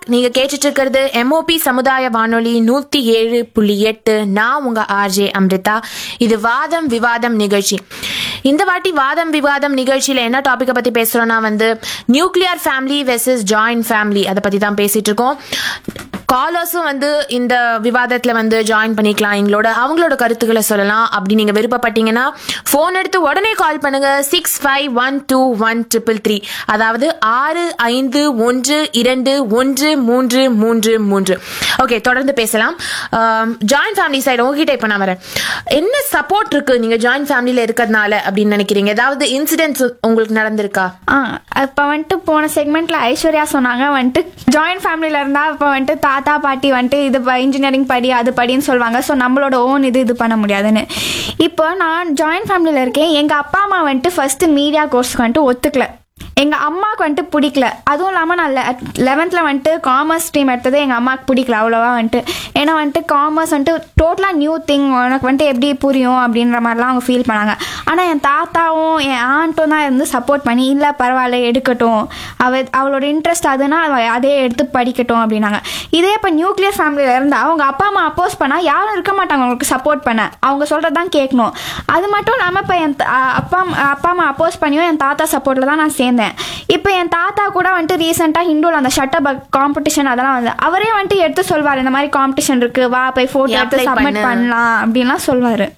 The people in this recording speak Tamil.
நீங்க கேட்டுட்டு இருக்கிறது எம்ஓபி சமுதாய வானொலி நூத்தி ஏழு புள்ளி எட்டு நான் உங்க ஆர்ஜே அம்ரிதா இது வாதம் விவாதம் நிகழ்ச்சி இந்த வாட்டி வாதம் விவாதம் நிகழ்ச்சியில என்ன டாபிக்கை பத்தி பேசுறோம்னா வந்து nuclear family versus joint family அதை பத்தி தான் பேசிட்டு இருக்கோம் காலர்ஸும் வந்து இந்த விவாதத்துல வந்து ஜாயின் பண்ணிக்கலாம் எங்களோட அவங்களோட கருத்துக்களை சொல்லலாம் அப்படி நீங்க விருப்பப்பட்டீங்கன்னா ஃபோன் எடுத்து உடனே கால் பண்ணுங்க six five one two one triple three அதாவது ஆறு ஐந்து ஒன்று இரண்டு ஒன்று மூன்று மூன்று மூன்று ஓகே தொடர்ந்து பேசலாம் ஜாயிண்ட் ஃபேமிலி சைடு உங்ககிட்ட இப்போ நான் வரேன் என்ன சப்போர்ட் இருக்கு நீங்க ஜாயிண்ட் ஃபேமிலியில இருக்கிறதுனால அப்படின்னு நினைக்கிறீங்க ஏதாவது இன்சிடென்ட்ஸ் உங்களுக்கு நடந்திருக்கா ஆ இப்போ வந்துட்டு போன செக்மெண்ட்ல ஐஸ்வர்யா சொன்னாங்க வந்துட்டு ஜாயிண்ட் ஃபேமிலியில் இருந்தால் இப்போ வந்துட்டு தாத்தா பாட்டி வந்துட்டு இது இன்ஜினியரிங் படி அது படின்னு சொல்லுவாங்க ஸோ நம்மளோட ஓன் இது இது பண்ண முடியாதுன்னு இப்போ நான் ஜாயிண்ட் ஃபேமிலியில் இருக்கேன் எங்கள் அப்பா அம்மா வந்துட்டு ஃபஸ்ட்டு மீடியா கோர்ஸ்க்கு வந்துட்டு ஒத்துக்கல எங்கள் அம்மாவுக்கு வந்துட்டு பிடிக்கல அதுவும் இல்லாமல் நான் லெவன்த்தில் வந்துட்டு காமர்ஸ் ஸ்ட்ரீம் எடுத்தது எங்கள் அம்மாவுக்கு பிடிக்கல அவ்வளோவா வந்துட்டு ஏன்னா வந்துட்டு காமர்ஸ் வந்துட்டு டோட்டலாக நியூ திங் உனக்கு வந்துட்டு எப்படி புரியும் அப்படின்ற மாதிரிலாம் அவங்க ஃபீல் பண்ணாங்க ஆனால் என் தாத்தாவும் என் ஆண்ட்டும் தான் இருந்து சப்போர்ட் பண்ணி இல்லை பரவாயில்ல எடுக்கட்டும் அவ அவளோட இன்ட்ரெஸ்ட் அதுனா அவ அதே எடுத்து படிக்கட்டும் அப்படின்னாங்க இதே இப்போ நியூக்ளியர் ஃபேமிலியில் இருந்தால் அவங்க அப்பா அம்மா அப்போஸ் பண்ணால் யாரும் இருக்க மாட்டாங்க அவங்களுக்கு சப்போர்ட் பண்ண அவங்க சொல்கிறது தான் கேட்கணும் அது மட்டும் இல்லாமல் இப்போ என் த- அப்பா அம்மா- அப்பா அம்மா அப்போஸ் பண்ணியும் என் தாத்தா சப்போர்ட்டில் தான் நான் சேர்ந்தேன் இப்போ என் தாத்தா கூட வந்துட்டு ரீசெண்டாக ஹிந்துவில் அந்த ஷட்டர் பக் காம்படிஷன் அதெல்லாம் வந்து அவரே வந்துட்டு எடுத்து சொல்வார் இந்த மாதிரி காம்படிஷன் இருக்கு வா போய் ஃபோட்டோ நீ எடுத்து apply சப்மிட் பண்ணு. பண்ணலாம் அப்படின்லாம் சொல்வார்